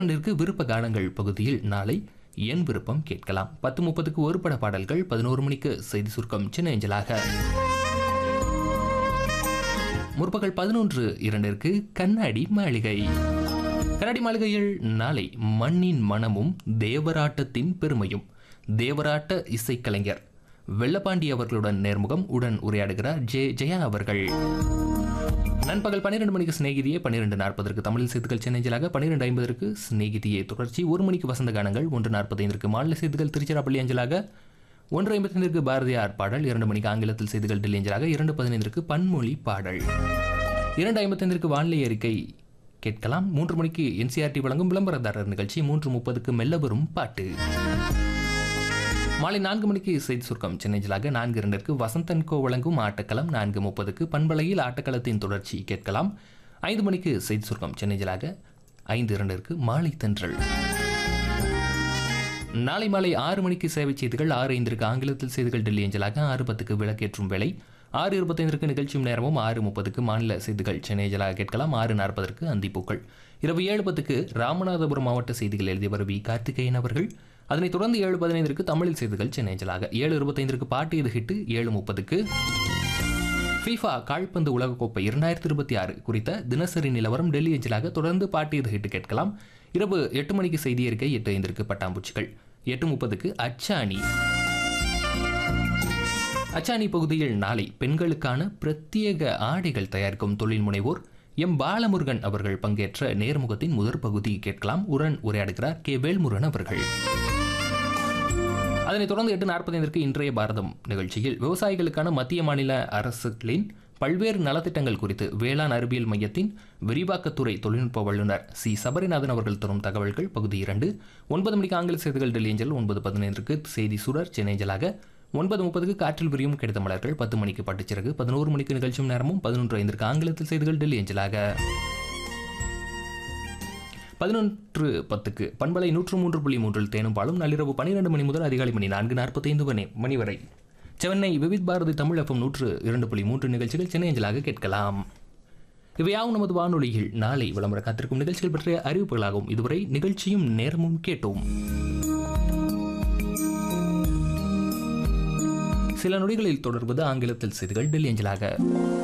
இரண்டிற்கு விருப்ப கானங்கள் பகுதியில் நாளை என் விருப்பம் கேட்கலாம் பத்து முப்பதுக்கு ஒரு பட பாடல்கள் பதினோரு மணிக்கு செய்தி சுருக்கம் சின்ன ஏஞ்சலாக முற்பகல் பதினொன்று இரண்டிற்கு கண்ணாடி மாளிகை கண்ணாடி மாளிகையில் நாளை மண்ணின் மனமும் தேவராட்டத்தின் பெருமையும் தேவராட்ட இசைக்கலைஞர் வெள்ளப்பாண்டி அவர்களுடன் நேர்முகம் உடன் உரையாடுகிறார் ஜே ஜெயா அவர்கள் நண்பகல் பன்னிரெண்டு மணிக்கு சிநேகிதியே பன்னிரெண்டு நாற்பதற்கு தமிழில் செய்திகள் சென்னைஞ்சலாக பன்னிரெண்டு ஐம்பதற்கு சிநேகிதியே தொடர்ச்சி ஒரு மணிக்கு வசந்த கானங்கள் ஒன்று நாற்பத்தைந்திற்கு மாநில செய்திகள் திருச்சிராப்பள்ளி அஞ்சலாக ஒன்று ஐம்பத்தைந்திற்கு பாரதியார் பாடல் இரண்டு மணிக்கு ஆங்கிலத்தில் செய்திகள் டெல்லி அஞ்சலாக இரண்டு பதினைந்திற்கு பன்மொழி பாடல் இரண்டு ஐம்பத்தைந்திற்கு வானிலை அறிக்கை கேட்கலாம் மூன்று மணிக்கு என்சிஆர்டி வழங்கும் விளம்பரதாரர் நிகழ்ச்சி மூன்று முப்பதுக்கு மெல்ல வரும் பாட்டு மாலை நான்கு மணிக்கு செய்தி சுருக்கம் சென்னைஜலாக நான்கு இரண்டிற்கு வசந்தன் கோ வழங்கும் ஆட்டக்களம் நான்கு முப்பதுக்கு பண்பலையில் ஆட்டக்களத்தின் தொடர்ச்சி கேட்கலாம் ஐந்து மணிக்கு செய்தி சுருக்கம் சென்னைஜலாக ஐந்து இரண்டிற்கு மாலை தென்றல் நாளை மாலை ஆறு மணிக்கு சேவை செய்திகள் ஆறு ஐந்திற்கு ஆங்கிலத்தில் செய்திகள் டெல்லி அஞ்சலாக ஆறு பத்துக்கு விளக்கேற்றும் வேலை ஆறு இருபத்தைந்திற்கு நிகழ்ச்சியும் நேரமும் ஆறு முப்பதுக்கு மாநில செய்திகள் சென்னை அஞ்சலாக கேட்கலாம் ஆறு நாற்பதற்கு அந்திப்பூக்கள் இரவு ஏழு பத்துக்கு ராமநாதபுரம் மாவட்ட செய்திகள் எழுதியவர் வி கார்த்திகேயன் அவர்கள் அதனைத் தொடர்ந்து ஏழு பதினைந்திற்கு தமிழில் செய்திகள் சென்னை அஞ்சலாக ஏழு இருபத்தைந்திற்கு பாட்டு இது ஹிட்டு ஏழு முப்பதுக்கு ஃபீஃபா கால்பந்து உலகக்கோப்பை இரண்டாயிரத்தி இருபத்தி ஆறு குறித்த தினசரி நிலவரம் டெல்லி அஞ்சலாக தொடர்ந்து பாட்டு இது ஹிட்டு கேட்கலாம் இரவு எட்டு மணிக்கு செய்தி அறிக்கை எட்டு ஐந்திற்கு பட்டாம்பூச்சிகள் எட்டு முப்பதுக்கு அச்சாணி அச்சாணி பகுதியில் நாளை பெண்களுக்கான பிரத்யேக ஆடைகள் தயாரிக்கும் தொழில் முனைவோர் எம் பாலமுருகன் அவர்கள் பங்கேற்ற நேர்முகத்தின் முதற் பகுதி கேட்கலாம் உடன் உரையாடுகிறார் கே வேல்முருகன் அவர்கள் அதனைத் தொடர்ந்து எட்டு நாற்பத்தைந்திற்கு இன்றைய பாரதம் நிகழ்ச்சியில் விவசாயிகளுக்கான மத்திய மாநில அரசுகளின் பல்வேறு நலத்திட்டங்கள் குறித்து வேளாண் அறிவியல் மையத்தின் விரிவாக்கத்துறை தொழில்நுட்ப வல்லுநர் சி சபரிநாதன் அவர்கள் தரும் தகவல்கள் பகுதி இரண்டு ஒன்பது மணிக்கு ஆங்கில செய்திகள் டெல்லி ஏஞ்சல் ஒன்பது பதினைந்திற்கு செய்தி சுடர் சென்னை ஏஞ்சலாக ஒன்பது முப்பதுக்கு காற்றில் விரியும் கிடைத்த மலர்கள் பத்து மணிக்கு பட்டுச்சிறகு பதினோரு மணிக்கு நிகழ்ச்சியும் நேரமும் பதினொன்று ஐந்திற்கு ஆங்கிலத்தில் செய்திகள் டெல்லி ஏஞ்சலாக பதினொன்று பத்துக்கு பண்பலை நூற்று மூன்று புள்ளி மூன்றில் தேனும் பாலும் நள்ளிரவு பன்னிரண்டு மணி முதல் அதிகாலை மணி நான்கு நாற்பத்தைந்து மணி மணி வரை சென்னை விவித் பாரதி தமிழ் எஃப்எம் நூற்று இரண்டு புள்ளி மூன்று நிகழ்ச்சிகள் சென்னை அஞ்சலாக கேட்கலாம் இவையாவும் நமது வானொலியில் நாளை விளம்பர காத்திருக்கும் நிகழ்ச்சிகள் பற்றிய அறிவிப்புகளாகும் இதுவரை நிகழ்ச்சியும் நேரமும் கேட்டோம் சில நொடிகளில் தொடர்வது ஆங்கிலத்தில் செய்திகள் டெல்லி அஞ்சலாக